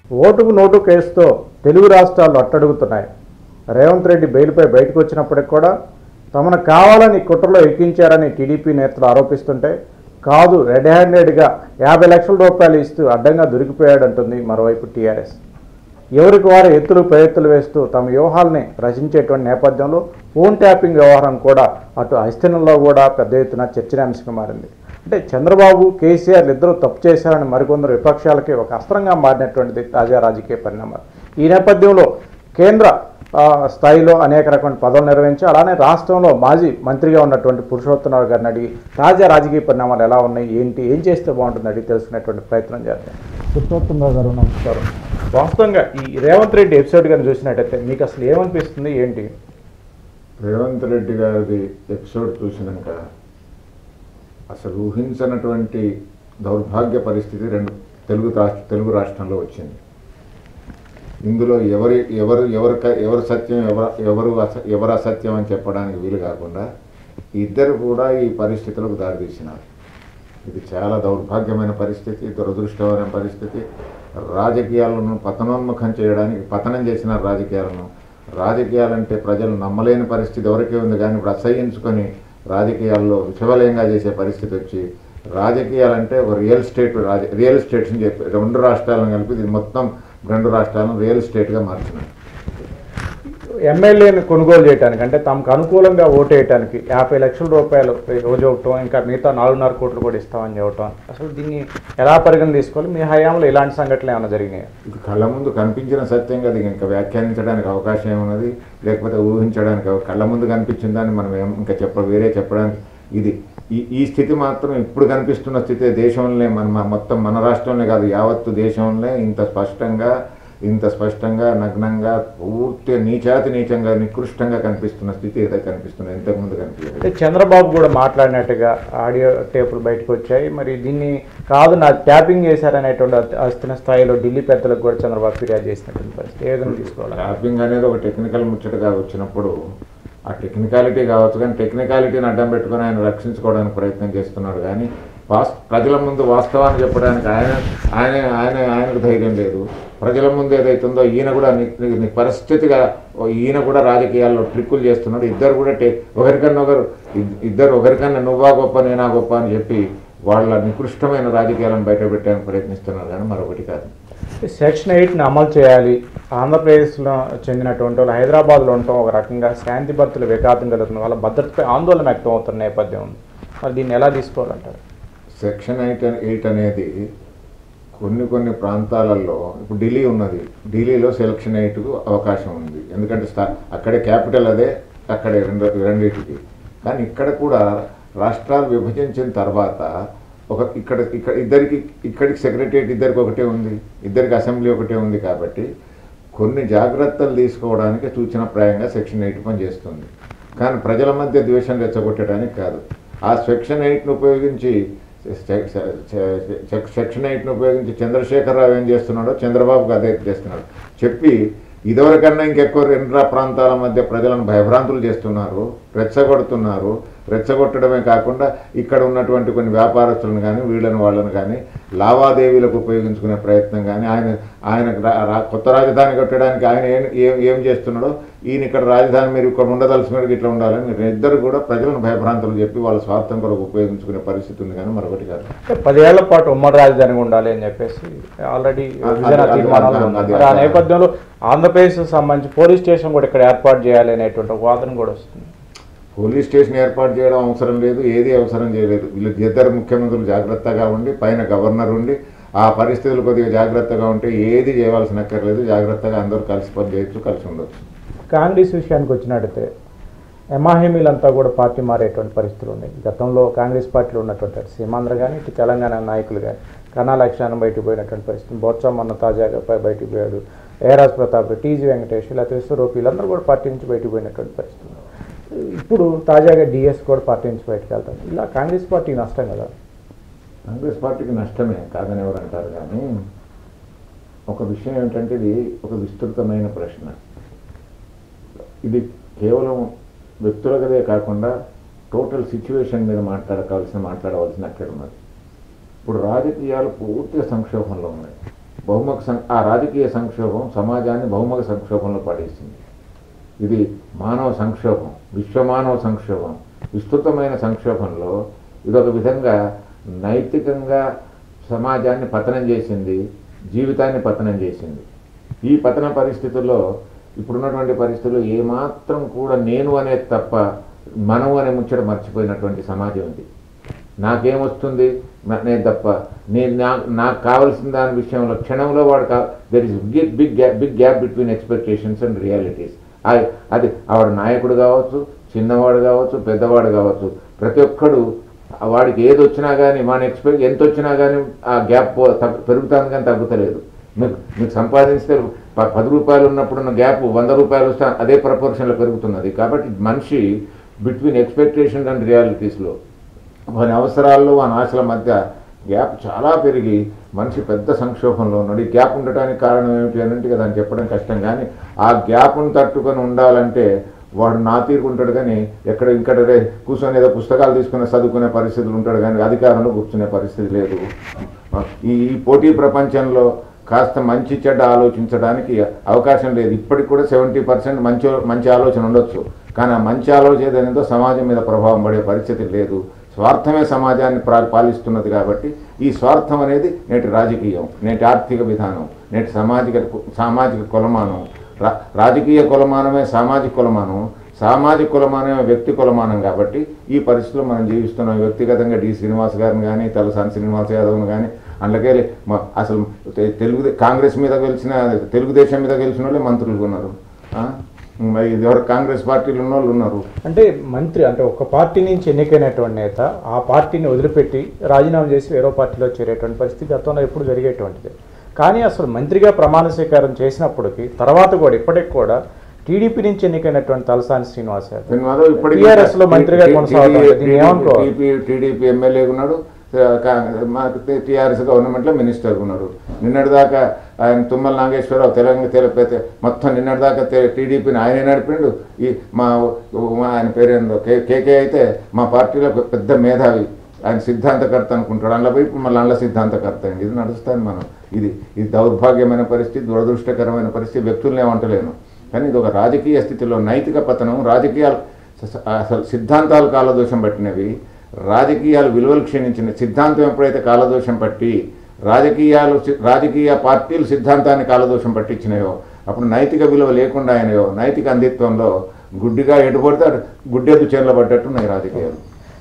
ఓటుకు నోటు కేసుతో తెలుగు రాష్ట్రాలు అట్టడుగుతున్నాయి రేవంత్ రెడ్డి బెయిల్పై బయటకు వచ్చినప్పటికి కూడా తమను కావాలని కుట్రలో ఎక్కించారని టీడీపీ నేతలు ఆరోపిస్తుంటే కాదు రెడ్ హ్యాండెడ్గా యాభై లక్షల రూపాయలు ఇస్తూ అడ్డంగా దొరికిపోయాడంటుంది మరోవైపు టీఆర్ఎస్ ఎవరికి వారు ఎత్తులు ప్రయత్తులు వేస్తూ తమ వ్యూహాల్ని రచించేటువంటి నేపథ్యంలో ఫోన్ ట్యాపింగ్ వ్యవహారం కూడా అటు హస్తినంలో కూడా పెద్ద ఎత్తున చర్చనీయాంశంగా మారింది అంటే చంద్రబాబు కేసీఆర్ ఇద్దరు తప్పు చేశారని మరికొందరు విపక్షాలకి ఒక అస్త్రంగా మారినటువంటిది తాజా రాజకీయ పరిణామాలు ఈ నేపథ్యంలో కేంద్ర ఆ, స్థాయిలో అనేక రకమైన పదవులు నిర్వహించి అలానే రాష్ట్రంలో మాజీ మంత్రిగా ఉన్నటువంటి పురుషోత్తమరావు గారిని అడిగి తాజా రాజకీయ పరిణామాలు ఎలా ఉన్నాయి ఏంటి ఏం చేస్తే బాగుంటుంది అడిగి తెలుసుకునేటువంటి ప్రయత్నం చేద్దాం పురుషోత్తమరావు గారు నమస్కారం వాస్తవంగా ఈ రేవంత్ రెడ్డి ఎపిసోడ్ గారిని చూసినట్టయితే మీకు అసలు ఏమనిపిస్తుంది ఏంటి రేవంత్ రెడ్డి గారి ఎపిసోడ్ చూసినాక అసలు ఊహించనటువంటి దౌర్భాగ్య పరిస్థితి రెండు తెలుగు రాష్ట్ర తెలుగు రాష్ట్రంలో వచ్చింది ఇందులో ఎవరి ఎవరు ఎవరు క- ఎవరు సత్యం ఎవరు ఎవరు అస- ఎవరు అసత్యం అని చెప్పడానికి వీలు కాకుండా ఇద్దరు కూడా ఈ పరిస్థితులకు దారితీసినారు ఇది చాలా దౌర్భాగ్యమైన పరిస్థితి దురదృష్టమైన పరిస్థితి రాజకీయాలను పతనోన్ముఖం చేయడానికి పతనం చేసిన రాజకీయాలను రాజకీయాలంటే ప్రజలు నమ్మలేని పరిస్థితి ఎవరికే ఉంది కానీ ఇప్పుడు అసహ్యించుకొని రాజకీయాల్లో విషవలయంగా చేసే పరిస్థితి వచ్చి రాజకీయాలంటే ఒక రియల్ స్టేట్ రాజ రియల్ ఎస్టేట్స్ అని చెప్పి రెండు రాష్ట్రాలను కలిపి ఇది మొత్తం రెండు రాష్ట్రాలను రియల్ ఎస్టేట్గా మార్చినారు ఎమ్మెల్యేని కొనుగోలు చేయడానికి అంటే తమకు అనుకూలంగా ఓటేయటానికి యాభై లక్షల రూపాయలు ఈ రోజు ఒకటం ఇంకా మిగతా నాలుగున్నర కోట్లు కూడా ఇస్తామని చెప్పటం అసలు దీన్ని ఎలా పరిగణ తీసుకోవాలి మీ హయాంలో ఇలాంటి సంఘటనలు ఏమైనా జరిగినాయి ఇది కళ్ళ ముందు కనిపించిన సత్యం కదా ఇంకా వ్యాఖ్యానించడానికి అవకాశం ఏమున్నది లేకపోతే ఊహించడానికి అవ- కళ్ళ ముందు కనిపించిన దాన్ని మనం ఏం ఇంకా చెప్ప వేరే చెప్పడానికి ఇది ఈ ఈ స్థితి మాత్రం ఇప్పుడు కనిపిస్తున్న స్థితి దేశంలోనే మన మన- మొత్తం మన రాష్ట్రంలో కాదు యావత్తు దేశంలో ఇంత స్పష్టంగా ఇంత స్పష్టంగా నగ్నంగా పూర్తి నీచాతి నీచంగా నికృష్టంగా కనిపిస్తున్న స్థితి ఏదైతే కనిపిస్తుంది ఇంతకుముందు కనిపించలేదు అంటే చంద్రబాబు కూడా మాట్లాడినట్టుగా ఆడియో టేపులు బయటకు వచ్చాయి మరి దీన్ని కాదు నా ట్యాపింగ్ చేశారనేటువంటి అత- అస్థిన స్థాయిలో ఢిల్లీ పెద్దలకు కూడా చంద్రబాబు ఫిర్యాదు చేసినటువంటి పరిస్థితి ఏ విధంగా తీసుకోవాలి ర్యాపింగ్ అనేది ఒక టెక్నికల్ ముచ్చటగా వచ్చినప్పుడు ఆ టెక్నికాలిటీ కావచ్చు కానీ టెక్నికాలిటీని అడ్డం పెట్టుకొని ఆయన రక్షించుకోవడానికి ప్రయత్నం చేస్తున్నాడు కానీ వాస్ ప్రజల ముందు వాస్తవాన్ని చెప్పడానికి ఆయన ఆయన ఆయన ఆయనకు ధైర్యం లేదు ప్రజల ముందు ఏదైతుందో ఈయన కూడా ని- ని- ని- పరిస్థితిగా ఓ ఈయన కూడా రాజకీయాల్లో ట్రిక్కులు చేస్తున్నాడు ఇద్దరు కూడా టే ఒకరికన్నా ఒకరు ఇద్- ఇద్దరు ఒకరికన్నా నువ్వా గొప్ప నేనా గొప్ప అని చెప్పి వాళ్ళ నికృష్టమైన రాజకీయాలను బయటపెట్టడానికి ప్రయత్నిస్తున్నారు కానీ మరొకటి కాదు సెక్షన్ ఎయిట్ని అమలు చేయాలి ఆంధ్రప్రదేశ్లో చెందినటువంటి వాళ్ళు హైదరాబాద్లో ఉండటం ఒక రకంగా శాంతి భద్రతలు విఘాతం కలుగుతుంది వాళ్ళ భద్రతపై ఆందోళన వ్యక్తం అవుతున్న నేపథ్యం ఉంది మరి దీన్ని ఎలా తీసుకోవాలంటారు సెక్షన్ ఎయిట్ ఎయిట్ అనేది కొన్ని కొన్ని ప్రాంతాలలో ఇప్పుడు ఢిల్లీ ఉన్నది ఢిల్లీలో సెలక్షన్ ఎయిట్కు అవకాశం ఉంది ఎందుకంటే స్థా అక్కడే క్యాపిటల్ అదే అక్కడే రెండు రెండింటికి కానీ ఇక్కడ కూడా రాష్ట్రాలు విభజించిన తర్వాత ఒక ఇక్కడ ఇక్కడ ఇద్దరికి ఇక్కడికి సెక్రటరియట్ ఇద్దరికి ఒకటే ఉంది ఇద్దరికి అసెంబ్లీ ఒకటే ఉంది కాబట్టి కొన్ని జాగ్రత్తలు తీసుకోవడానికి సూచనప్రాయంగా సెక్షన్ ఎయిట్ పనిచేస్తుంది కానీ ప్రజల మధ్య ద్వేషం రెచ్చగొట్టడానికి కాదు ఆ సెక్షన్ ఎయిట్ను ఉపయోగించి సె- సె- సె- సె- సెక్షన్ ఎయిట్ను ఉపయోగించి చంద్రశేఖరరావు ఏం చేస్తున్నాడో చంద్రబాబుకు అదే చేస్తున్నాడు చెప్పి ఇదివరకన్నా ఇంకెక్కువ రెండు రా- ప్రాంతాల మధ్య ప్రజలను భయభ్రాంతులు చేస్తున్నారు రెచ్చగొడుతున్నారు రెచ్చగొట్టడమే కాకుండా ఇక్కడ ఉన్నటువంటి కొన్ని వ్యాపారస్తులను కానీ వీళ్ళని వాళ్ళని కానీ లావాదేవీలకు ఉపయోగించుకునే ప్రయత్నం కానీ ఆయన ఆయన రా- రా- కొత్త రాజధాని కట్టడానికి ఆయన ఏం ఏం ఏం చేస్తున్నాడో ఈయన ఇక్కడ రాజధాని మీరు ఇక్కడ ఉండదలుచుకున్నట్టు ఇట్లా ఉండాలని మీరు ఇద్దరు కూడా ప్రజలను భయభ్రాంతులు చెప్పి వాళ్ళ స్వార్థం కొరకు ఉపయోగించుకునే పరిస్థితి ఉంది కానీ మరొకటి కాదు అంటే పదేళ్ల పాటు ఉమ్మడి రాజధానిగా ఉండాలి అని చెప్పేసి ఆల్రెడీ అది- విభజన అది- తీర్మానాలు అది- ఉన్నాయి. అది- మరి ఆ నేపథ్యంలో ఆంధ్రప్రదేశ్ సంబంధించి పోలీస్ స్టేషన్ కూడా ఇక్కడ ఏర్పాటు చేయాలి అనేటువంటి ఒక వాదన కూడా వస్తుంది పోలీస్ స్టేషన్ ఏర్పాటు చేయడం అవసరం లేదు ఏది అవసరం చేయలేదు వీళ్ళు ఇద్దరు ముఖ్యమంత్రులు జాగ్రత్తగా ఉండి పైన గవర్నర్ ఉండి ఆ పరిస్థితులు కొద్దిగా జాగ్రత్తగా ఉంటే ఏది చేయవలసిన అక్కర్లేదు జాగ్రత్తగా అందరూ కలిసి పని చేయొచ్చు కలిసి ఉండొచ్చు కాంగ్రెస్ విషయానికి వచ్చినట్టయితే ఎమాహిమీలంతా కూడా పార్టీ మారేటువంటి పరిస్థితులు ఉన్నాయి గతంలో కాంగ్రెస్ పార్టీలో ఉన్నటువంటి అటు సీమాంధ్ర కానీ ఇటు తెలంగాణ నాయకులు కానీ కన్నా లక్ష్యాన్ని బయటకు పోయినటువంటి పరిస్థితి బొత్స మొన్న తాజాగా పై- బయటకు పోయాడు ఏరాజ్ ప్రతాప్ టీజీ వెంకటేష్ లేకపోతే విశ్వరూప్ వీళ్ళందరూ కూడా పార్టీ నుంచి బయటకు పోయినటువంటి పరిస్థితి ఉంది. ఇప్పుడు తాజాగా డిఎస్ కూడా పార్టీ నుంచి బయటకు వెళ్తారు ఇలా కాంగ్రెస్ పార్టీ నష్టం కదా కాంగ్రెస్ పార్టీకి నష్టమే కాదని ఎవరు అంటారు కానీ ఒక విషయం ఏమిటంటే ఇది ఒక విస్తృతమైన ప్రశ్న ఇది కేవలం వ్యక్తులకదే కాకుండా టోటల్ సిచ్యువేషన్ మీద మాట్లాడకాల్సిన మాట్లాడవలసిన అక్కడ ఉన్నది ఇప్పుడు రాజకీయాలు పూర్తిగా సంక్షోభంలో ఉన్నాయి బహుముఖ సం ఆ రాజకీయ సంక్షోభం సమాజాన్ని బహుముఖ సంక్షోభంలో పడేసింది ఇది మానవ సంక్షోభం విశ్వమానవ సంక్షోభం విస్తృతమైన సంక్షోభంలో ఇదొక విధంగా నైతికంగా సమాజాన్ని పతనం చేసింది జీవితాన్ని పతనం చేసింది ఈ పతన పరిస్థితుల్లో ఇప్పుడున్నటువంటి పరిస్థితుల్లో ఏమాత్రం కూడా నేను అనేది తప్ప మనం అనే ముచ్చట మర్చిపోయినటువంటి సమాజం ఇది నాకేమొస్తుంది నా- నేను తప్ప నేను నా నాకు కావాల్సిన దాని విషయంలో క్షణంలో వాడు కా there is big big gap big gap between expectations and realities అది ఆవిడ నాయకుడు కావచ్చు చిన్నవాడు కావచ్చు పెద్దవాడు కావచ్చు ప్రతి ఒక్కడు ఆ వాడికి ఏది వచ్చినా కానీ మన ఎక్స్పెక్ట్ ఎంత వచ్చినా కానీ ఆ గ్యాప్ పెరుగుతుంది కానీ తగ్గుతలేదు మీకు మీకు సంపాదిస్తే ప- పది రూపాయలు ఉన్నప్పుడున్న గ్యాప్ వంద రూపాయలు వస్తే అదే ప్రపోర్షన్లో పెరుగుతున్నది కాబట్టి మనిషి బిట్వీన్ ఎక్స్పెక్టేషన్ అండ్ రియాలిటీస్లో వాని అవసరాల్లో వాని ఆశల మధ్య గ్యాప్ చాలా పెరిగి మనిషి పెద్ద సంక్షోభంలో ఉన్నాడు ఈ గ్యాప్ ఉండటానికి కారణం ఏమిటి అని అంటే దాన్ని చెప్పడం కష్టం కానీ ఆ గ్యాప్ను తట్టుకొని ఉండాలంటే వాడు నా తీరుకుంటాడు కానీ ఎక్కడ ఇక్కడ రే కూర్చొని ఏదో పుస్తకాలు తీసుకునే చదువుకునే పరిస్థితులు ఉంటాడు కానీ అధికారంలో కూర్చునే పరిస్థితి లేదు ఈ ఈ పోటీ ప్రపంచంలో కాస్త మంచి చెడ్డ ఆలోచించడానికి అవకాశం లేదు ఇప్పటికి కూడా సెవెంటీ పర్సెంట్ మంచి మంచి ఆలోచన ఉండొచ్చు కానీ ఆ మంచి ఆలోచన ఏదైందో సమాజం మీద ప్రభావం పడే పరిస్థితి లేదు స్వార్థమే సమాజాన్ని ప్రా పాలిస్తున్నది కాబట్టి ఈ స్వార్థం అనేది నేటి రాజకీయం నేటి ఆర్థిక విధానం నేటి సామాజిక సామాజిక కొలమానం రా రాజకీయ కొలమానమే సామాజిక కొలమానం సామాజిక కొలమానమే వ్యక్తి కొలమానం కాబట్టి ఈ పరిస్థితిలో మనం జీవిస్తున్నాం వ్యక్తిగతంగా డి శ్రీనివాస్ గారిని కానీ తలసాని శ్రీనివాస్ యాదవ్ని కానీ అందుకే మ- అసలు తె- తెలుగు కాంగ్రెస్ మీద గెలిచిన తెలుగుదేశం మీద గెలిచిన వాళ్ళే మంత్రులు ఉన్నారు ఆ? మరి ఇది ఎవరు కాంగ్రెస్ పార్టీలు ఉన్న వాళ్ళు ఉన్నారు అంటే మంత్రి అంటే ఒక పార్టీ నుంచి ఎన్నికైనటువంటి నేత ఆ పార్టీని వదిలిపెట్టి రాజీనామా చేసి వేరే పార్టీలో చేరేటువంటి పరిస్థితి గతంలో ఎప్పుడు జరిగేటువంటిది కానీ అసలు మంత్రిగా ప్రమాణ స్వీకారం చేసినప్పటికీ తర్వాత కూడా ఇప్పటికి కూడా టీడీపీ నుంచి ఎన్నికైనటువంటి తలసాని శ్రీనివాస్ యాదవ్ శ్రీనివాస్ ఇప్పటికీ TRS లో మంత్రిగా కొనసాగుతున్నాడు. దీన్ని ఏమనుకోవాలి? టీడీపీ టీడీపీ ఎమ్మెల్యే ఉన్నాడు టీఆర్ఎస్ గవర్నమెంట్లో మినిస్టర్ ఉన్నాడు నిన్నటిదాకా ఆయన తుమ్మల నాగేశ్వరరావు తెలంగాణ తెలిపైతే మొత్తం నిన్నటిదాకా టీడీపీని ఆయనే నడిపిండు ఈ మా మా ఆయన పేరేందో కే కేకే అయితే మా పార్టీలో ఒక పెద్ద మేధావి ఆయన సిద్ధాంతకర్త అనుకుంటాడు అందులో పోయి ఇప్పుడు మళ్ళీ అందులో సిద్ధాంతకర్త అయింది ఇది నడుస్తాను మనం ఇది ఇది దౌర్భాగ్యమైన పరిస్థితి దురదృష్టకరమైన పరిస్థితి వ్యక్తుల్ని ఏమంటలేను కానీ ఇది ఒక రాజకీయ స్థితిలో నైతిక పతనం రాజకీయాలు స- అసలు సిద్ధాంతాలు కాలదోషం పట్టినవి రాజకీయాలు విలువలు క్షీణించిన సిద్ధాంతం ఎప్పుడైతే కాలదోషం పట్టి రాజకీయాలు సి- రాజకీయ పార్టీలు సిద్ధాంతాన్ని కాలదోషం పట్టించినాయో అప్పుడు నైతిక విలువ లేకుండా అయినాయో నైతిక అందిత్వంలో గుడ్డిగా ఎటుపడితే అటు గుడ్డెద్దు చేర్ల పడ్డట్టు ఉన్నాయి రాజకీయాలు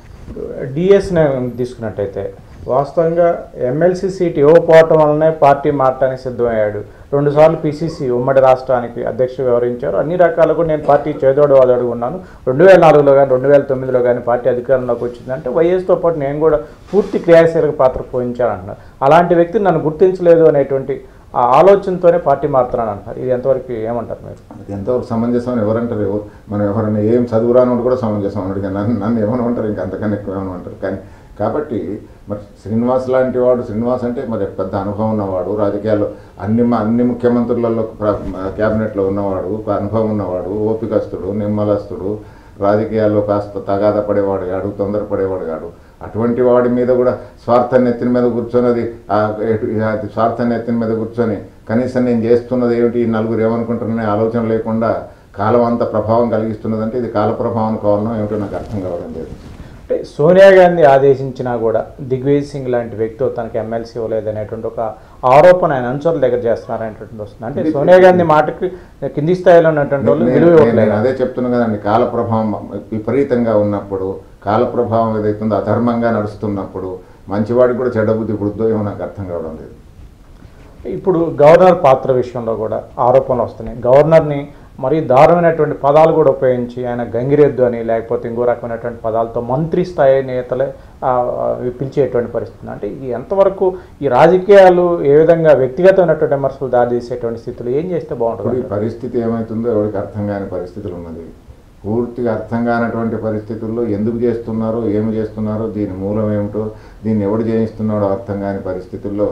డిఎస్ తీసుకున్నట్టయితే వాస్తవంగా ఎమ్మెల్సీ సీట్ ఇవ్వకపోవటం వల్లనే పార్టీ మారటానికి సిద్ధమయ్యాడు రెండుసార్లు పిసిసి ఉమ్మడి రాష్ట్రానికి అధ్యక్షుడు వ్యవహరించారు అన్ని రకాలుగా నేను పార్టీ చేదోడు వాదోడు ఉన్నాను రెండు వేల నాలుగులో కానీ రెండు వేల తొమ్మిదిలో కానీ పార్టీ అధికారంలోకి వచ్చిందంటే వైఎస్తో పాటు నేను కూడా పూర్తి క్రియాశీలక పాత్ర పోయించాను అంటున్నారు అలాంటి వ్యక్తిని నన్ను గుర్తించలేదు అనేటువంటి ఆ ఆలోచనతోనే పార్టీ మారుతున్నాను అంటారు ఇది ఎంతవరకు ఏమంటారు మీరు అది ఎంతవరకు సమంజసం అని ఎవరంటారు ఎవరు మనం ఎవరైనా ఏం చదువురానోడు కూడా సమంజసం అన్నాడు కానీ నన్ను నన్ను ఏమని అంటారు ఇంకా అంతకన్నా ఎక్కువ ఏమని అంటారు కానీ కాబట్టి మరి శ్రీనివాస్ లాంటి వాడు శ్రీనివాస్ అంటే మరి పెద్ద అనుభవం ఉన్నవాడు రాజకీయాల్లో అన్ని మ- అన్ని ముఖ్యమంత్రులలో ప్ర- క్యాబినెట్లో ఉన్నవాడు ఒక అనుభవం ఉన్నవాడు ఓపికస్తుడు నిమ్మలస్తుడు రాజకీయాల్లో కాస్త తగాద పడేవాడు కాడు తొందరపడేవాడు కాడు అటువంటి వాడి మీద కూడా స్వార్థ నెత్తిన మీద కూర్చొని ఆ ఎటు- అది స్వార్థ నెత్తిన మీద కూర్చొని కనీసం నేను చేస్తున్నది ఏమిటి ఈ నలుగురు ఏమనుకుంటున్నారనే ఆలోచన లేకుండా కాలం అంత ప్రభావం కలిగిస్తున్నదంటే ఇది కాల ప్రభావం కావాలనో ఏమిటో నాకు అర్థం కావడం లేదు అంటే సోనియా గాంధీ ఆదేశించినా కూడా దిగ్విజయ్ సింగ్ లాంటి వ్యక్తి తనకి ఎమ్మెల్సీ ఇవ్వలేదనేటువంటి ఒక ఆరోపణ ఆయన అనుచరుల దగ్గర చేస్తున్నారనేటువంటి వస్తుంది అంటే సోనియా గాంధీ మాటకి కింది స్థాయిలో ఉన్నటువంటి వాళ్ళు నేను- విలువ నేను- ఇవ్వట్లేదు నేను అదే చెప్తున్నా కదండి కాల ప్రభావం విపరీతంగా ఉన్నప్పుడు కాల ప్రభావం ఏదైతుందో అధర్మంగా నడుస్తున్నప్పుడు మంచివాడికి కూడా చెడ్డ బుద్ధి పుడుద్దో ఏమో నాకు అర్థం కావడం లేదు ఇప్పుడు గవర్నర్ పాత్ర విషయంలో కూడా ఆరోపణలు వస్తున్నాయి గవర్నర్ని మరీ దారుణమైనటువంటి పదాలు కూడా ఉపయోగించి ఆయన గంగిరెద్దు అని లేకపోతే ఇంకో రకమైనటువంటి పదాలతో మంత్రి స్థాయి నేతలే ఆ, ఆ, పిలిచేటువంటి పరిస్థితి అంటే ఇది ఎంతవరకు ఈ రాజకీయాలు ఏ విధంగా వ్యక్తిగతమైనటువంటి విమర్శలు దారితీసేటువంటి స్థితిలో ఏం చేస్తే ఇప్పుడు ఈ బాగుంటుంది పరిస్థితి ఏమవుతుందో ఎవరికి అర్థం కాని పరిస్థితులు ఉన్నది పూర్తిగా అర్థం కానటువంటి పరిస్థితుల్లో ఎందుకు చేస్తున్నారో ఏమి చేస్తున్నారో దీని మూలం ఏమిటో దీన్ని ఎవడు చేయిస్తున్నాడో అర్థం కాని పరిస్థితుల్లో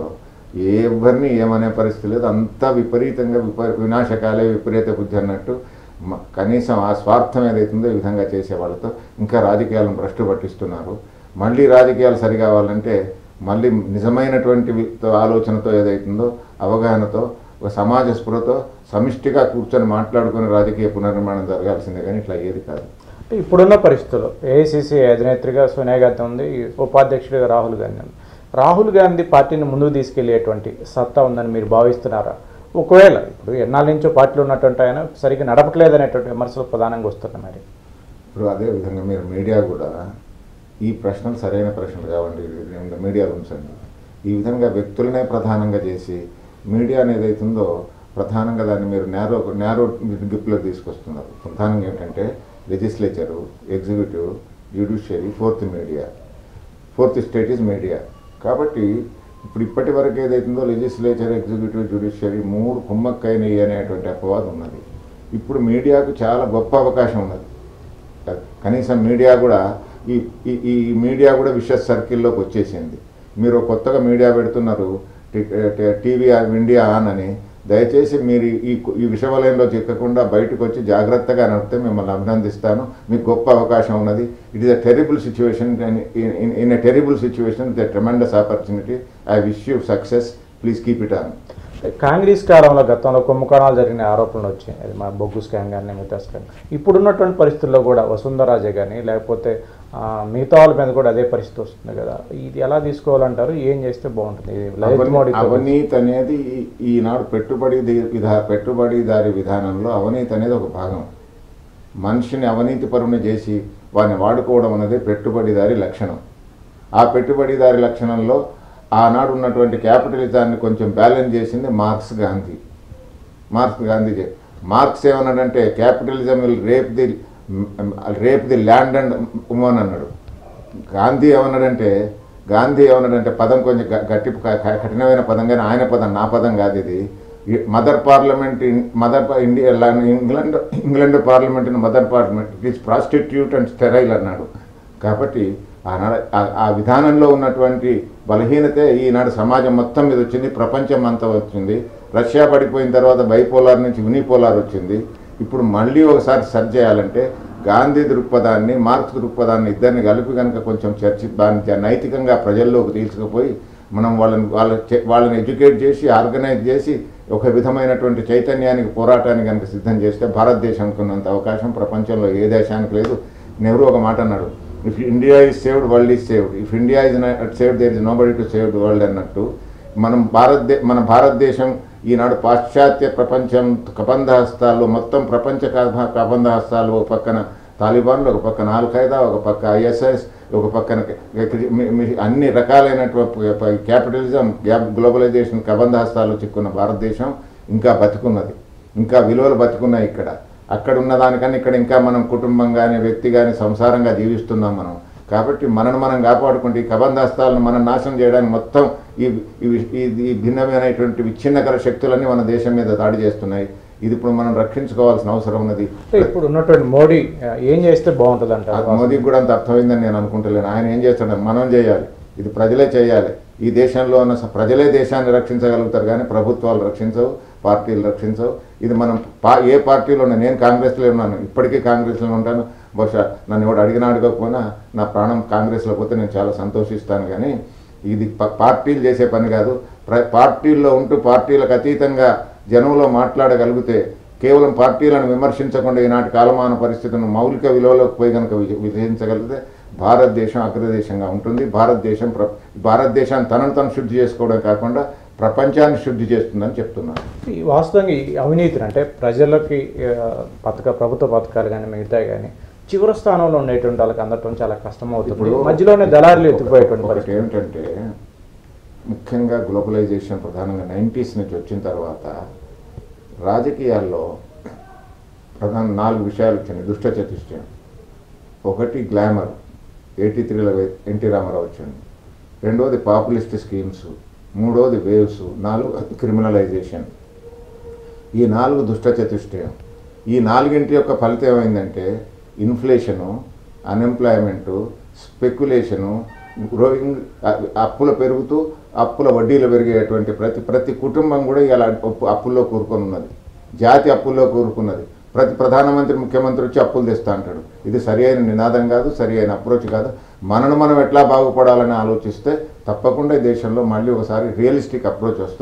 ఎవరిని ఏమనే పరిస్థితి లేదు అంతా విపరీతంగా విప వినాశకాలే విపరీత బుద్ధి అన్నట్టు మ- కనీసం ఆ స్వార్థం ఏదైతుందో ఈ విధంగా చేసే వాళ్ళతో ఇంకా రాజకీయాలను భ్రష్టు పట్టిస్తున్నారు మళ్ళీ రాజకీయాలు సరి కావాలంటే మళ్ళీ నిజమైనటువంటి వి- తో ఆలోచనతో ఏదైతుందో అవగాహనతో ఒక సమాజ స్పృహతో సమిష్టిగా కూర్చొని మాట్లాడుకుని రాజకీయ పునర్నిర్మాణం జరగాల్సిందే కానీ ఇట్లా ఏది కాదు అంటే ఇప్పుడున్న పరిస్థితుల్లో ఏఐసిసి అధినేత్రిగా సోనియా గాంధీ ఉంది ఉపాధ్యక్షుడిగా రాహుల్ గాంధీ ఉంది రాహుల్ గాంధీ పార్టీని ముందుకు తీసుకెళ్లేటువంటి సత్తా ఉందని మీరు భావిస్తున్నారా ఒకవేళ ఇప్పుడు ఎన్నాళ్ళ నుంచో పార్టీలో ఉన్నటువంటి ఆయన సరిగ్గా నడపట్లేదనేటువంటి విమర్శలు ప్రధానంగా వస్తున్నాయి మరి ఇప్పుడు అదే విధంగా మీరు మీడియా కూడా ఈ ప్రశ్నలు సరైన ప్రశ్నలు కావండి ఇది మీడియా ఉంచండి ఈ విధంగా వ్యక్తులనే ప్రధానంగా చేసి మీడియా అనేది అవుతుందో ప్రధానంగా దాన్ని మీరు నేరో నేరో గ్రిప్లో తీసుకొస్తున్నారు ప్రధానంగా ఏంటంటే legislature executive judiciary fourth media fourth state is media కాబట్టి ఇప్పుడు ఇప్పటి వరకు ఏదైతుందో లెజిస్లేచర్ ఎగ్జిక్యూటివ్ జ్యుడిషియరీ మూడు కుమ్మక్కైనవి అనేటువంటి అపవాదం ఉన్నది ఇప్పుడు మీడియాకు చాలా గొప్ప అవకాశం ఉన్నది కనీసం మీడియా కూడా ఈ ఈ- ఈ మీడియా కూడా విషస్ సర్కిల్లోకి వచ్చేసింది మీరు కొత్తగా మీడియా పెడుతున్నారు T- T- TV India on అని దయచేసి మీరు ఈ ఈ విషవలయంలో చిక్కకుండా బయటకు వచ్చి జాగ్రత్తగా నడిపితే మిమ్మల్ని అభినందిస్తాను మీకు గొప్ప అవకాశం ఉన్నది it is a terrible situation in a terrible situation the tremendous opportunity I wish you success please keep it on Congress కాలంలో గతంలో కుంభకోణాలు జరిగిన ఆరోపణలు వచ్చాయి అది మా బొగ్గు స్కామ్ కానీ మిగతా స్కామ్ ఇప్పుడున్నటువంటి పరిస్థితుల్లో కూడా వసుంధరాజే కానీ లేకపోతే ఆ, మిగతా వాళ్ళ మీద కూడా అదే పరిస్థితి వస్తుంది కదా ఇది ఎలా తీసుకోవాలంటారు ఏం చేస్తే బాగుంటుంది ఇది లలిత్ మోడీ అవనీ- అవినీతి అనేది ఈ- ఈనాడు పెట్టుబడి ది- విధా పెట్టుబడిదారి విధానంలో అవినీతి అనేది ఒక భాగం మనిషిని అవినీతి పరుని చేసి వాడిని వాడుకోవడం అనేది పెట్టుబడిదారి లక్షణం ఆ పెట్టుబడిదారి లక్షణంలో ఆనాడు ఉన్నటువంటి క్యాపిటలిజాన్ని కొంచెం బ్యాలెన్స్ చేసింది మార్క్స్ గాంధీ మార్క్స్ గాంధీ చెప్- మార్క్స్ ఏమన్నాడంటే capitalism will rape the rape the land and woman అన్నాడు గాంధీ ఏమన్నాడంటే గాంధీ ఏమన్నాడంటే పదం కొంచెం గ- గట్టి క- క- కఠినమైన పదం కానీ ఆయన పదం నా పదం కాదు ఇది mother parliament mother India England England parliament mother parliament it is prostitute and sterile అన్నాడు కాబట్టి ఆనాడు ఆ- ఆ విధానంలో ఉన్నటువంటి బలహీనతే ఈనాడు సమాజం మొత్తం మీద వచ్చింది ప్రపంచం అంతా వచ్చింది రష్యా పడిపోయిన తర్వాత బైపోలార్ నుంచి యూనిపోలార్ వచ్చింది ఇప్పుడు మళ్ళీ ఒకసారి సర్చ్ చేయాలంటే గాంధీ దృక్పథాన్ని మార్క్స్ దృక్పథాన్ని ఇద్దరిని కలిపి కనుక కొంచెం చర్చి దాన్ని జ- నైతికంగా ప్రజల్లోకి తీసుకుపోయి మనం వాళ్ళని వాళ్ళ చే- వాళ్ళని ఎడ్యుకేట్ చేసి ఆర్గనైజ్ చేసి ఒక విధమైనటువంటి చైతన్యానికి పోరాటానికి కనుక సిద్ధం చేస్తే భారతదేశానికి ఉన్నంత అవకాశం ప్రపంచంలో ఏ దేశానికి లేదు నెహ్రూ ఒక మాట అన్నాడు if India is saved world is saved if India is saved there is nobody to save the world అన్నట్టు మనం భారతదే మన భారతదేశం ఈనాడు పాశ్చాత్య ప్రపంచం కబంధ హస్తాల్లో మొత్తం ప్రపంచ కబ- కబంధ హస్తాలు ఒక పక్కన తాలిబాన్లు ఒక పక్కన ఆల్ ఖైదా ఒక పక్క ఐఎస్ఐఎస్ ఒక పక్కన మీ- మీ- అన్ని రకాలైనటువంటి క్యాపిటలిజం గ్యాప్ గ్లోబలైజేషన్ కబంధ హస్తాలు చిక్కున్న భారతదేశం ఇంకా బతుకున్నది ఇంకా విలువలు బతుకున్నాయి ఇక్కడ అక్కడ ఉన్న దానికన్నా ఇక్కడ ఇంకా మనం కుటుంబం కానీ వ్యక్తి కానీ సంసారంగా జీవిస్తున్నాం మనం కాబట్టి మనను మనం కాపాడుకుంటే ఈ కబంధాస్తాలను మనం నాశనం చేయడానికి మొత్తం ఈ ఈ- ఈ ఈ భిన్నమైనటువంటి విచ్ఛిన్నకర శక్తులన్నీ మన దేశం మీద దాడి చేస్తున్నాయి ఇది ఇప్పుడు మనం రక్షించుకోవాల్సిన అవసరం ఉన్నది అంటే ఇప్పుడు ఉన్నటువంటి మోడీ ఆ, ఏం చేస్తే బాగుంటుంది ఆ అంటారు మోదీకి కూడా అంత అర్థమైందని నేను అనుకుంటలేను ఆయన ఏం చేస్తున్నాడు మనం చేయాలి ఇది ప్రజలే చేయాలి ఈ దేశంలో ఉన్న స- ప్రజలే దేశాన్ని రక్షించగలుగుతారు కానీ ప్రభుత్వాలు రక్షించవు పార్టీలు రక్షించవు ఇది మనం పా ఏ పార్టీలో ఉన్నా నేను కాంగ్రెస్లో ఉన్నాను ఇప్పటికీ కాంగ్రెస్లో ఉంటాను బహుశా నన్ను ఎవడు అడిగినా అడగకపోయినా నా ప్రాణం కాంగ్రెస్లో పోతే నేను చాలా సంతోషిస్తాను కానీ ఇది ప- పార్టీలు చేసే పని కాదు ప్ర పార్టీల్లో ఉంటూ పార్టీలకు అతీతంగా జనంలో మాట్లాడగలిగితే కేవలం పార్టీలను విమర్శించకుండా ఈనాటి కాలమాన పరిస్థితులను మౌలిక విలువలోకి పోయి కనుక విజ- విజయించగలిగితే భారతదేశం అగ్రదేశంగా ఉంటుంది భారతదేశం ప్ర భారతదేశాన్ని తనను తను శుద్ధి చేసుకోవడం కాకుండా ప్రపంచాన్ని శుద్ధి చేస్తుందని చెప్తున్నాను ఈ వాస్తవంగా ఈ అవినీతిని అంటే ప్రజలకి ఆ, పథక ప్రభుత్వ పథకాలు కానీ మిగతా కానీ చివరి స్థానంలో ఉండేటువంటి వాళ్ళకి అందటం చాలా కష్టం అవుతుంది మధ్యలోనే దళారులు ఎత్తిపోయేటువంటి ఒకటి పరిస్థితి ఏమిటంటే ముఖ్యంగా గ్లోబలైజేషన్ ప్రధానంగా నైంటీస్ నుంచి వచ్చిన తర్వాత రాజకీయాల్లో ప్రధాన నాలుగు విషయాలు వచ్చినాయి దుష్ట చతుష్టయం ఒకటి గ్లామర్ ఎయిటీ త్రీలో ఎన్టీ రామారావు వచ్చింది రెండోది పాపులిస్ట్ స్కీమ్స్ మూడోది వేవ్స్ నాలుగు క్రిమినలైజేషన్ ఈ నాలుగు దుష్ట చతుష్టయం ఈ నాలుగింటి యొక్క ఫలితం ఏమైందంటే ఇన్ఫ్లేషను అన్ఎంప్లాయ్మెంటు స్పెక్యులేషను గ్రోయింగ్ అప్పులు పెరుగుతూ అప్పుల వడ్డీలు పెరిగేటువంటి ప్రతి ప్రతి కుటుంబం కూడా ఇలా అప్పు అప్పుల్లో కూరుకొని ఉన్నది జాతి అప్పుల్లో కూరుకున్నది ప్రతి ప్రధానమంత్రి ముఖ్యమంత్రి వచ్చి అప్పులు తెస్తా అంటాడు ఇది సరి అయిన నినాదం కాదు సరి అయిన అప్రోచ్ కాదు మనను మనం ఎట్లా బాగుపడాలని ఆలోచిస్తే తప్పకుండా ఈ దేశంలో మళ్ళీ ఒకసారి రియలిస్టిక్ అప్రోచ్ వస్తుంది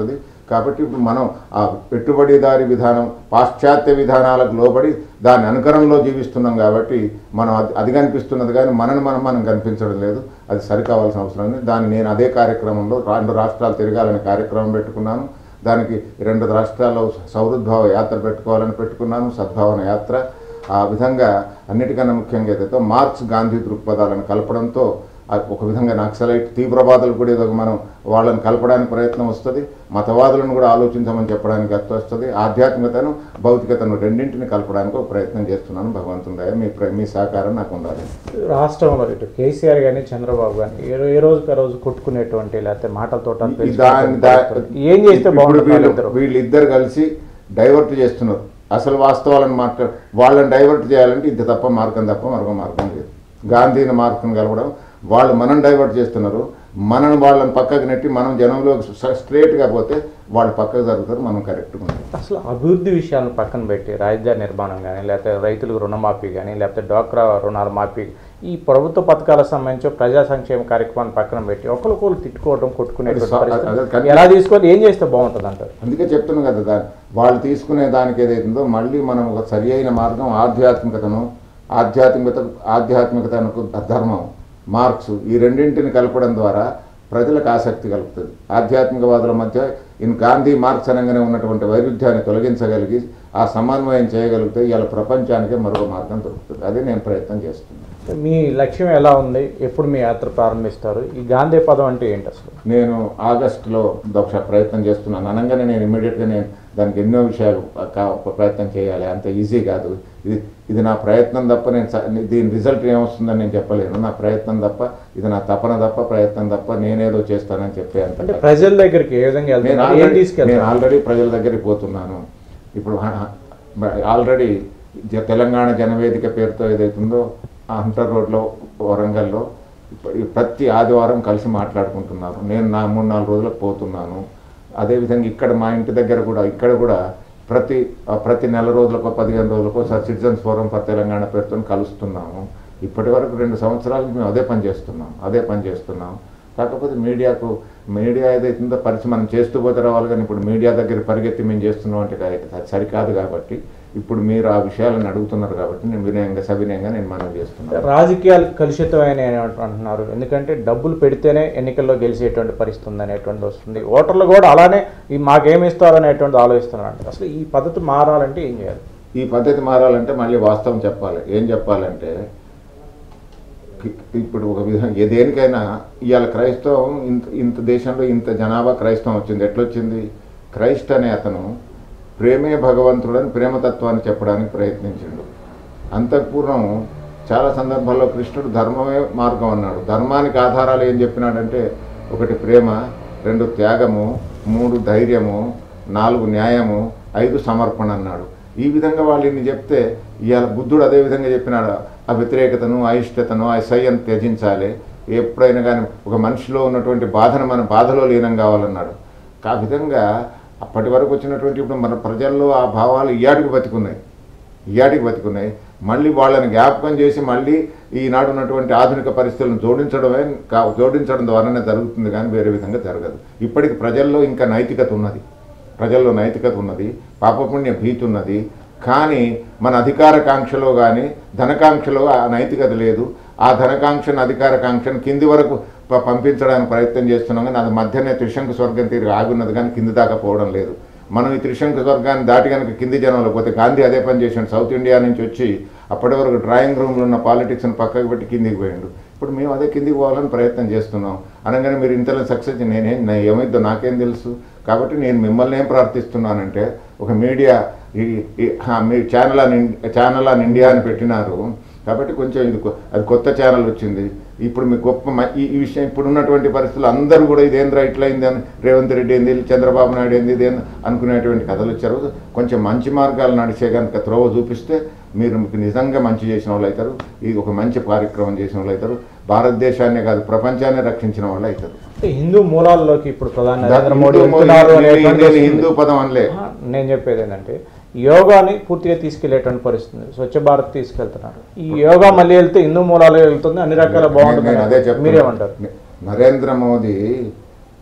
కాబట్టి ఇప్పుడు మనం ఆ పెట్టుబడిదారి విధానం పాశ్చాత్య విధానాలకు లోబడి దాని అనుకరణలో జీవిస్తున్నాం కాబట్టి మనం అది అది కనిపిస్తున్నది కానీ మనని మనం మనం కనిపించడం లేదు అది సరికావాల్సిన అవసరం ఉంది దాన్ని నేను అదే కార్యక్రమంలో రెండు రాష్ట్రాలు తిరగాలని కార్యక్రమం పెట్టుకున్నాను దానికి రెండు రాష్ట్రాల్లో సౌహృద్భావ యాత్ర పెట్టుకోవాలని పెట్టుకున్నాను సద్భావన యాత్ర ఆ విధంగా అన్నిటికన్నా ముఖ్యంగా ఏదైతే మార్క్స్ గాంధీ దృక్పథాలను కలపడంతో ఆ ఒక విధంగా నక్సలైట్ తీవ్రవాదులు కూడా ఏదో మనం వాళ్ళని కలపడానికి ప్రయత్నం వస్తుంది మతవాదులను కూడా ఆలోచించమని చెప్పడానికి అర్థం వస్తుంది ఆధ్యాత్మికతను భౌతికతను రెండింటిని కలపడానికి ఒక ప్రయత్నం చేస్తున్నాను భగవంతుని దయ మీ ప్ర- మీ సహకారం నాకు ఉండాలి రాష్ట్రంలో ఇటు కేసీఆర్ కానీ చంద్రబాబు కానీ ఏ రో- ఏ రోజుకి ఆ రోజు కొట్టుకునేటువంటి లేకపోతే మాటలతో ఈ దాని దా- ఏం చేస్తే ఇప్పుడు బాగుంటుంది వీళ్ళు- వాళ్ళిద్దరూ? వీళ్ళిద్దరు కలిసి డైవర్ట్ చేస్తున్నారు అసలు వాస్తవాలను మాట్లాడు వాళ్ళని డైవర్ట్ చేయాలంటే ఇది తప్ప మార్గం తప్ప మరొక మార్గం లేదు గాంధీని మార్గం కలవడం వాళ్ళు మనం డైవర్ట్ చేస్తున్నారు మనం వాళ్ళని పక్కకు నెట్టి మనం జనంలో స్ట్రేట్గా పోతే వాళ్ళు పక్కకు జరుగుతారు మనం కరెక్ట్గా ఉంటాం అసలు అభివృద్ధి విషయాలను పక్కన పెట్టి రాజధాని నిర్మాణం కానీ లేకపోతే రైతులకు రుణమాఫీ కానీ లేకపోతే డ్వాక్రా రుణాల మాఫీ ఈ ప్రభుత్వ పథకాలకు సంబంధించి ప్రజా సంక్షేమ కార్యక్రమాన్ని పక్కన పెట్టి ఒకరికొకరు తిట్టుకోవడం కొట్టుకునేటువంటి అది స- అదే పరిస్థితి కన్- ఎలా తీసుకోవాలి ఏం చేస్తే బాగుంటుంది అంటారు అందుకే చెప్తున్నాను కదా దాన్ని వాళ్ళు తీసుకునే దానికి ఏదైతుందో మళ్ళీ మనం ఒక సరి అయిన మార్గం ఆధ్యాత్మికతను ఆధ్యాత్మికత ఆధ్యాత్మికతకు ధర్మం మార్క్స్ ఈ రెండింటిని కలపడం ద్వారా ప్రజలకు ఆసక్తి కలుగుతుంది ఆధ్యాత్మికవాదుల మధ్య ఇన్ గాంధీ మార్క్స్ అనగానే ఉన్నటువంటి వైరుధ్యాన్ని తొలగించగలిగి ఆ సమన్వయం చేయగలిగితే ఇలా ప్రపంచానికే మరొక మార్గం దొరుకుతుంది అదే నేను ప్రయత్నం చేస్తున్నాను మీ లక్ష్యం ఎలా ఉంది ఎప్పుడు మీ యాత్ర ప్రారంభిస్తారు ఈ గాంధీ పదం అంటే ఏంటి అసలు నేను ఆగస్టులో దక్ష ప్రయత్నం చేస్తున్నాను అనగానే నేను ఇమీడియట్గా నేను దానికి ఎన్నో విషయాలు కా- ప్రయత్నం చేయాలి అంత ఈజీ కాదు ఇది ఇది నా ప్రయత్నం తప్ప నేను స- దీని రిజల్ట్ ఏమొస్తుందని నేను చెప్పలేను నా ప్రయత్నం తప్ప ఇది నా తపన తప్ప ప్రయత్నం తప్ప నేనేదో చేస్తానని చెప్పే అంత అంటే ప్రజల దగ్గరికి ఏ విధంగా నేను వెళ్తున్నారు ఏం ఆల్రెడీ నేను తీసుకెళ్తారు ఆల్రెడీ ప్రజల దగ్గరికి పోతున్నాను ఇప్పుడు హ- హ- ఆల్రెడీ జ- తెలంగాణ జనవేదిక పేరుతో ఏదైతుందో ఆ హంటర్ రోడ్లో వరంగల్లో ఇప్పుడు ఈ ప్రతి ఆదివారం కలిసి మాట్లాడుకుంటున్నారు నేను నా మూడు నాలుగు రోజులకు పోతున్నాను అదేవిధంగా ఇక్కడ మా ఇంటి దగ్గర కూడా ఇక్కడ కూడా ప్రతి ఆ, ప్రతి నెల రోజులకు పదిహేను రోజులకు సిటిజన్స్ ఫోరం ఫర్ తెలంగాణ పేరుతో కలుస్తున్నాము ఇప్పటి వరకు రెండు సంవత్సరాలు మేము అదే పని చేస్తున్నాం అదే పని చేస్తున్నాం కాకపోతే మీడియాకు మీడియా ఏదైతుందో పరిచయం మనం చేస్తూ పోతే రావాలి కానీ ఇప్పుడు మీడియా దగ్గర పరిగెత్తి మేము చేస్తున్నాం అంటే కా- అది సరికాదు కాబట్టి ఇప్పుడు మీరు ఆ విషయాలను అడుగుతున్నారు కాబట్టి నేను వినయంగా సవినయంగా నేను మనం చేస్తున్నాను రాజకీయాలు కలుషితమైన అంటున్నారు ఎందుకంటే డబ్బులు పెడితేనే ఎన్నికల్లో గెలిచేటువంటి పరిస్థితి ఉంది అనేటువంటి వస్తుంది ఓటర్లు కూడా అలానే ఈ మాకేమి ఇస్తారు అనేటువంటి ఆలోచిస్తున్నారు అంటే అసలు ఈ పద్ధతి మారాలంటే ఏం చేయాలి ఈ పద్ధతి మారాలంటే మళ్ళీ వాస్తవం చెప్పాలి ఏం చెప్పాలంటే కి- ఇప్పుడు ఒక విధంగా ఏ దేనికైనా ఇవాళ క్రైస్తవం ఇంత ఇంత దేశంలో ఇంత జనాభా క్రైస్తవం వచ్చింది ఎట్లొచ్చింది క్రైస్ట్ అనే అతను ప్రేమే భగవంతుడని ప్రేమతత్వాన్ని చెప్పడానికి ప్రయత్నించిండు అంతఃపూర్వం చాలా సందర్భాల్లో కృష్ణుడు ధర్మమే మార్గం అన్నాడు ధర్మానికి ఆధారాలు ఏం చెప్పినాడంటే ఒకటి ప్రేమ రెండు త్యాగము మూడు ధైర్యము నాలుగు న్యాయము ఐదు సమర్పణ అన్నాడు ఈ విధంగా వాళ్ళు ఇన్ని చెప్తే ఇవాళ బుద్ధుడు అదే విధంగా చెప్పినాడు ఆ వ్యతిరేకతను అయిష్టతను అసహ్యం త్యజించాలి ఎప్పుడైనా కానీ ఒక మనిషిలో ఉన్నటువంటి బాధను మన బాధలో లీనం కావాలన్నాడు ఆ విధంగా అప్పటి వరకు వచ్చినటువంటి ఇప్పుడు మన ప్రజల్లో ఆ భావాలు ఇయాటికి బతికున్నాయి ఇయాటికి బతికున్నాయి మళ్ళీ వాళ్ళని జ్ఞాపకం చేసి మళ్ళీ ఈనాడు ఉన్నటువంటి ఆధునిక పరిస్థితులను జోడించడమే కా జోడించడం ద్వారానే జరుగుతుంది కానీ వేరే విధంగా జరగదు ఇప్పటికి ప్రజల్లో ఇంకా నైతికత ఉన్నది ప్రజల్లో నైతికత ఉన్నది పాపపుణ్య భీతి ఉన్నది కానీ మన అధికార కాంక్షలో కానీ ధనకాంక్షలో ఆ నైతికత లేదు ఆ ధనకాంక్షను అధికార కాంక్షను కింది వరకు ప- పంపించడానికి ప్రయత్నం చేస్తున్నాం కానీ అది మధ్యనే త్రిశంకు స్వర్గం తీరు ఆగున్నది కానీ కింది దాకా పోవడం లేదు మనం ఈ త్రిశంకు స్వర్గాన్ని దాటి కనుక కింది జనంలో పోతే గాంధీ అదే పని చేసాడు సౌత్ ఇండియా నుంచి వచ్చి అప్పటి వరకు డ్రాయింగ్ రూమ్లో ఉన్న పాలిటిక్స్ని పక్కకు పెట్టి కిందికి పోయిండు ఇప్పుడు మేము అదే కిందికి పోవాలని ప్రయత్నం చేస్తున్నాం అనగానే మీరు ఇంతలో సక్సెస్ నేనేం నా ఏమైద్దో నాకేం తెలుసు కాబట్టి నేను మిమ్మల్ని ఏం ప్రార్థిస్తున్నానంటే ఒక మీడియా ఈ ఈ- ఆ, మీ ఛానల్ అని ఛానల్ అని ఇండియా అని పెట్టినారు కాబట్టి కొంచెం ఇది కొ- అది కొత్త ఛానల్ వచ్చింది ఇప్పుడు మీ గొప్ప మ- ఈ ఈ విషయం ఇప్పుడు ఉన్నటువంటి పరిస్థితులు అందరూ కూడా ఇదేంద్రా ఇట్లయింది అని రేవంత్ రెడ్డి ఏంది చంద్రబాబు నాయుడు ఏంది ఇదేంది అనుకునేటువంటి కథలు వచ్చారు కొంచెం మంచి మార్గాలు నడిచే కనుక త్రోవ చూపిస్తే మీరు మీకు నిజంగా మంచి చేసిన వాళ్ళు అవుతారు ఇది ఒక మంచి కార్యక్రమం చేసిన వాళ్ళు అవుతారు భారతదేశాన్నే కాదు ప్రపంచాన్ని రక్షించిన వాళ్ళు అవుతారు అంటే హిందూ మూలాల్లోకి ఇప్పుడు ప్రధాని నరేంద్ర హిందూ మోడీ మో- వెళ్తున్నారు నేను- అనేటువంటి నేను వస్తుంది. హిందూ పదం అనలే ఆ, నేను చెప్పేది ఏంటంటే యోగాని పూర్తిగా తీసుకెళ్లేటువంటి పరిస్థితి ఉంది. స్వచ్ఛ భారత్ తీసుకెళ్తున్నారు ఈ యోగా మళ్ళీ వెళ్తే హిందూ మూలాలు వెళ్తుంది అన్ని రకాల నేను- నేను అదే బాగుంటుంది చెప్తున్నా. మీరేమంటారు నరేంద్ర మోదీ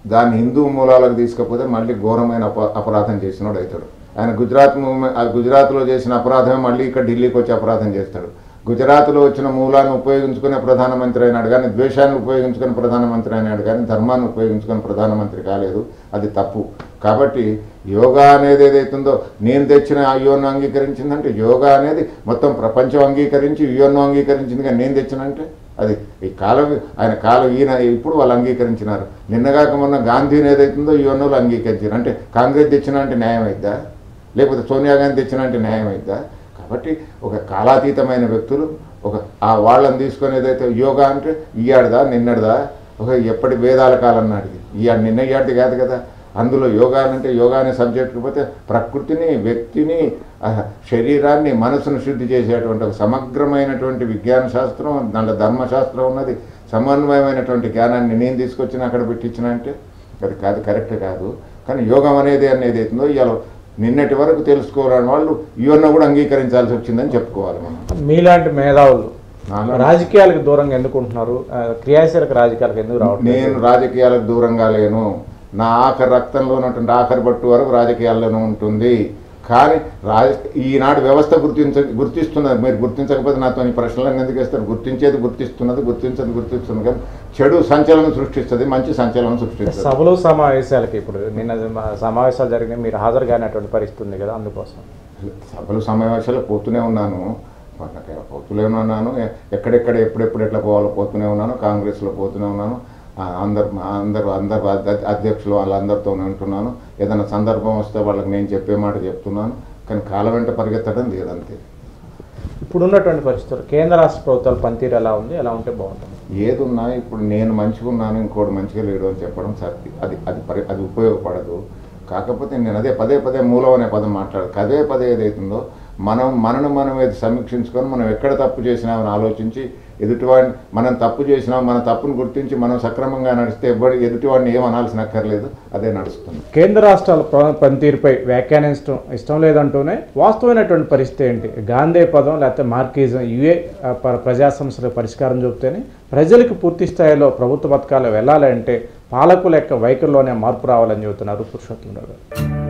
దాన్ని హిందూ మూలాలకు తీసుకపోతే మళ్ళీ ఘోరమైన అప అపరాధం చేసినోడు అవుతాడు ఆయన గుజరాత్ మూవ్మెంట్ ఆ గుజరాత్లో చేసిన అపరాధమే మళ్ళీ ఇక్కడ ఢిల్లీకి వచ్చి అపరాధం చేస్తాడు గుజరాత్లో వచ్చిన మూలాన్ని ఉపయోగించుకునే ప్రధానమంత్రి అయినాడు కానీ ద్వేషాన్ని ఉపయోగించుకుని ప్రధానమంత్రి అయినాడు కానీ ధర్మాన్ని ఉపయోగించుకుని ప్రధానమంత్రి కాలేదు అది తప్పు కాబట్టి యోగా అనేది ఏదైతుందో నేను తెచ్చిన యువను అంగీకరించిందంటే యోగా అనేది మొత్తం ప్రపంచం అంగీకరించి యువను అంగీకరించింది కానీ నేను తెచ్చినంటే అది ఈ కాలం ఆయన కాలం ఈయన ఇప్పుడు వాళ్ళు అంగీకరించినారు నిన్నగాక మొన్న గాంధీని ఏదైతుందో యువనులు అంగీకరించారు అంటే కాంగ్రెస్ తెచ్చిన అంటే న్యాయం అయిద్దా లేకపోతే సోనియా గాంధీ తెచ్చిన అంటే న్యాయం అయిద్దా కాబట్టి ఒక కాలాతీతమైన వ్యక్తులు ఒక ఆ వాళ్ళని తీసుకొని ఏదైతే యోగా అంటే ఇయ్యాడదా నిన్నటిదా ఒక ఎప్పటి వేదాల కాలం నాటిది ఇయ్యాడు నిన్న ఇయ్యాడిది కాదు కదా అందులో యోగా అంటే యోగా అనే సబ్జెక్ట్కి పోతే ప్రకృతిని వ్యక్తిని ఆ, శరీరాన్ని మనసును శుద్ధి చేసేటువంటి ఒక సమగ్రమైనటువంటి విజ్ఞాన శాస్త్రం దాంట్లో ధర్మశాస్త్రం ఉన్నది సమన్వయమైనటువంటి జ్ఞానాన్ని నేను తీసుకొచ్చిన అక్కడ పెట్టించిన అంటే అది కాదు కరెక్ట్ కాదు కానీ యోగం అనేది అనేది అవుతుందో ఇవాళ నిన్నటి వరకు తెలుసుకోవాలని వాళ్ళు ఇవన్నీ కూడా అంగీకరించాల్సి వచ్చిందని చెప్పుకోవాలి మనం మీలాంటి మేధావులు నాలా- రాజకీయాలకు దూరంగా ఎందుకు ఉంటున్నారు ఆ, క్రియాశీలక రాజకీయాలకు ఎందుకు రావట్లేదు నేను రాజకీయాలకు దూరంగా లేను నా ఆఖరి రక్తంలో ఉన్నటువంటి ఆఖరి బట్టు వరకు రాజకీయాల్లోనే ఉంటుంది కానీ రాజ ఈనాడు వ్యవస్థ గుర్తించ గుర్తిస్తున్నది మీరు గుర్తించకపోతే నాతో ఈ ప్రశ్నలను ఎందుకు వేస్తారు గుర్తించేది గుర్తిస్తున్నది గుర్తించదు గుర్తిస్తున్నది కానీ చెడు సంచలనం సృష్టిస్తుంది మంచి సంచలనం సృష్టిస్తుంది సభలు సమావేశాలకి ఇప్పుడు నిన్న సమ- సమావేశాలు జరిగినాయి మీరు హాజరు కానటువంటి పరిస్థితి ఉంది కదా అందుకోసం సభలు సమావేశాలు పోతూనే ఉన్నాను నాకు పోతూనే ఉన్నాను ఎ- ఎక్కడెక్కడ ఎప్పుడెప్పుడు ఎట్లా పోవాలో పోతూనే ఉన్నాను కాంగ్రెస్లో పోతూనే ఉన్నాను ఆ, అందరు అందరు అందరు అధ్య- అధ్యక్షులు వాళ్ళందరితో ఉంటున్నాను ఏదైనా సందర్భం వస్తే వాళ్ళకి నేను చెప్పే మాట చెప్తున్నాను కానీ కాలం వెంట పరిగెత్తడం లేదంతే ఇప్పుడు ఉన్నటువంటి పరిస్థితులు కేంద్ర రాష్ట్ర ప్రభుత్వాల పనితీరు ఎలా ఉంది ఎలా ఉంటే బాగుంటుంది ఏదున్నా ఇప్పుడు నేను మంచిగా ఉన్నాను ఇంకోటి మంచిగా లేడు అని చెప్పడం సత్య అది అది పరి అది ఉపయోగపడదు కాకపోతే నేను అదే పదే పదే మూలం అనే పదం మాట్లాడు పదే పదే ఏదైతుందో మనం మనను మనం ఏది సమీక్షించుకొని మనం ఎక్కడ తప్పు చేసినామని ఆలోచించి ఎదుటివాడిని మనం తప్పు చేసినాం మన తప్పును గుర్తించి మనం సక్రమంగా నడిస్తే ఎవరి ఎదుటివాడిని ఏం అనాల్సిన అక్కర్లేదు అదే నడుస్తుంది కేంద్ర రాష్ట్రాల ప్ర- పనితీరుపై వ్యాఖ్యానించడం ఇష్టం లేదంటూనే వాస్తవమైనటువంటి పరిస్థితి ఏంటి గాంధీ పదం లేకపోతే మార్కిజం ఇవే ఆ, ప- ప్రజా సమస్యలకు పరిష్కారం చూపితేనే ప్రజలకు పూర్తి స్థాయిలో ప్రభుత్వ పథకాలు వెళ్ళాలంటే పాలకుల యొక్క వైఖరిలోనే మార్పు రావాలని చెబుతున్నారు పురుషోత్తమరావు గారు